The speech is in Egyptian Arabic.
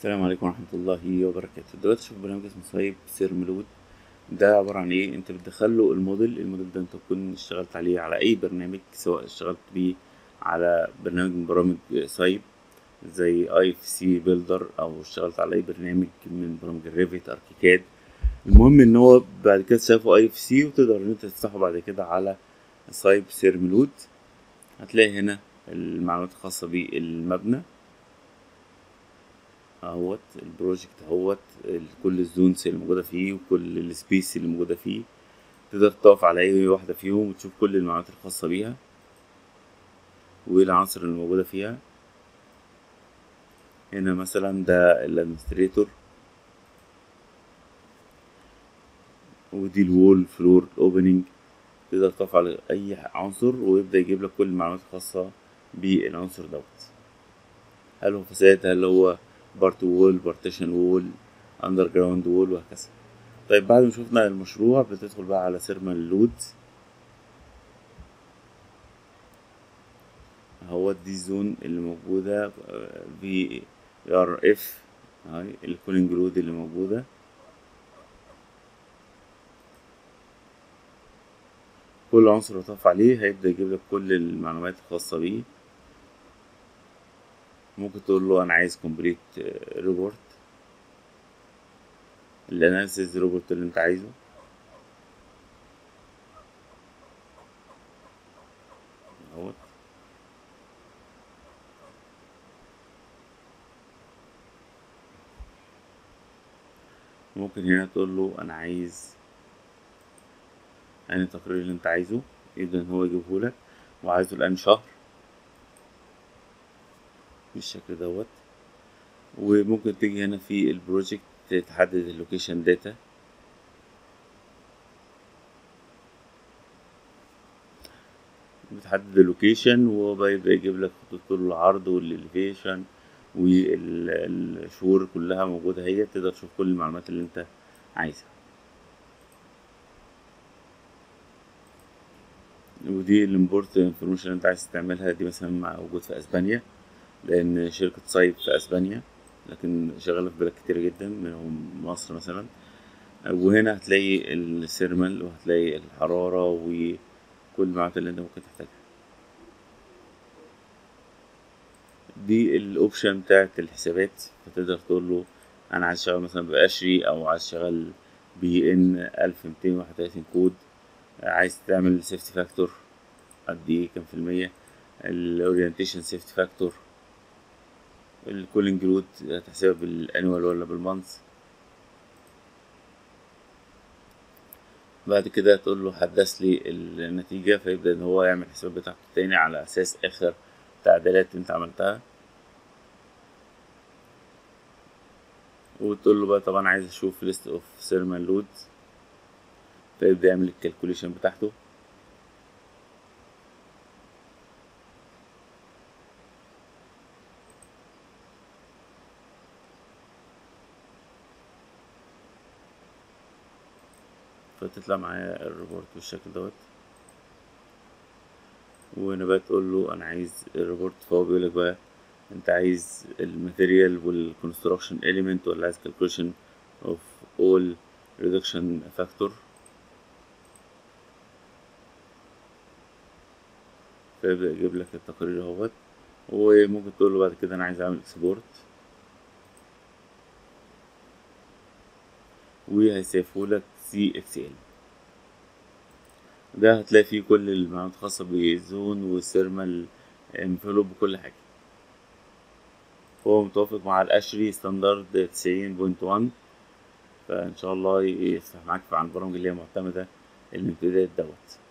السلام عليكم ورحمة الله وبركاته دلوقتي اشوف برنامج اسمه سايب سيرملود ده عبارة عن ايه انت بتدخله الموديل الموديل ده انت تكون اشتغلت عليه على اي برنامج سواء اشتغلت بيه على برنامج من برامج سايب زي اي اف سي بيلدر او اشتغلت على اي برنامج من برامج الريفيت اركيكاد المهم ان هو بعد كده شافه اي اف سي وتقدر ان انت تفتحه بعد كده على سايب سيرملود هتلاقي هنا المعلومات الخاصة بالمبنى اهوت البروجكت اهوت ال- كل الزونز اللي موجودة فيه وكل السبيس اللي موجودة فيه تقدر تقف على اي واحدة فيهم وتشوف كل المعلومات الخاصة بيها والعناصر اللي موجودة فيها هنا مثلا ده الادمنستريتور ودي الوول فلور اوبننج تقدر تقف على اي عنصر ويبدأ يجيب لك كل المعلومات الخاصة بالعنصر دوت هل هو فساد هل هو بارت وول بارتيشن وول اندر جراوند وول وهكذا طيب بعد ما شفنا المشروع بتدخل بقى على سيرمال لود هو دي الزون اللي موجودة في ار اف هاي الكولينج لود اللي موجودة كل عنصر هتقف عليه هيبدأ يجيب لك كل المعلومات الخاصة بيه ممكن تقول له انا عايز كومبليت ريبورت الاناليسيز ريبورت اللي انت عايزه اهوت ممكن هنا تقول له انا عايز يعني التقرير اللي انت عايزه يبدأ ان هو يجيبه لك وعايزه الان شهر بالشكل دوت وممكن تيجي هنا في البروجكت تحدد اللوكيشن داتا بتحدد اللوكيشن وبيبدأ يجيب لك خطوط طول العرض والإليفيشن والشهور كلها موجودة هي تقدر تشوف كل المعلومات اللي انت عايزها ودي الامبورت انفورميشن اللي انت عايز تعملها دي مثلا موجود في اسبانيا لان شركة صيد في اسبانيا لكن شغالة في بلاد كتير جدا منهم مصر مثلا وهنا هتلاقي السيرمال وهتلاقي الحرارة وكل المعلومات اللي انت ممكن تحتاجها دي الاوبشن بتاعت الحسابات فتقدر تقول له انا عايز اشتغل مثلا بقشري او عايز اشتغل بي ان الف ميتين واحد وتلاتين كود عايز تعمل سيفتي فاكتور قد ايه كام في المية الاورينتيشن سيفتي فاكتور الكولينج رود هتحسبها بالانوال ولا بالمانث بعد كده تقول له حدث لي النتيجة فيبدأ ان هو يعمل الحساب بتاعته تاني على اساس اخر تعديلات انت عملتها وتقول له بقى طبعا عايز اشوف ليست اوف سيرمال لود فيبدأ يعمل الكالكوليشن بتاعته فتطلع معايا الريبورت بالشكل دوت وهنا بقى تقول له انا عايز الريبورت فهو بيقولك بقى انت عايز الماتيريال والكونستراكشن element ولا عايز calculation of all reduction factor فيبدأ يجيب لك التقرير اهوت وممكن تقول له بعد كده انا عايز اعمل اكسبورت وهيسيفه لك سي اكس ال ده هتلاقي فيه كل المعلومات الخاصة بالزون والسيرمال انفلوب وكل حاجة هو متوافق مع الاشري ستاندرد تسعين بوينت وان فان شاء الله يفتح معاك عن البرامج اللي هي معتمدة الامتداد دوت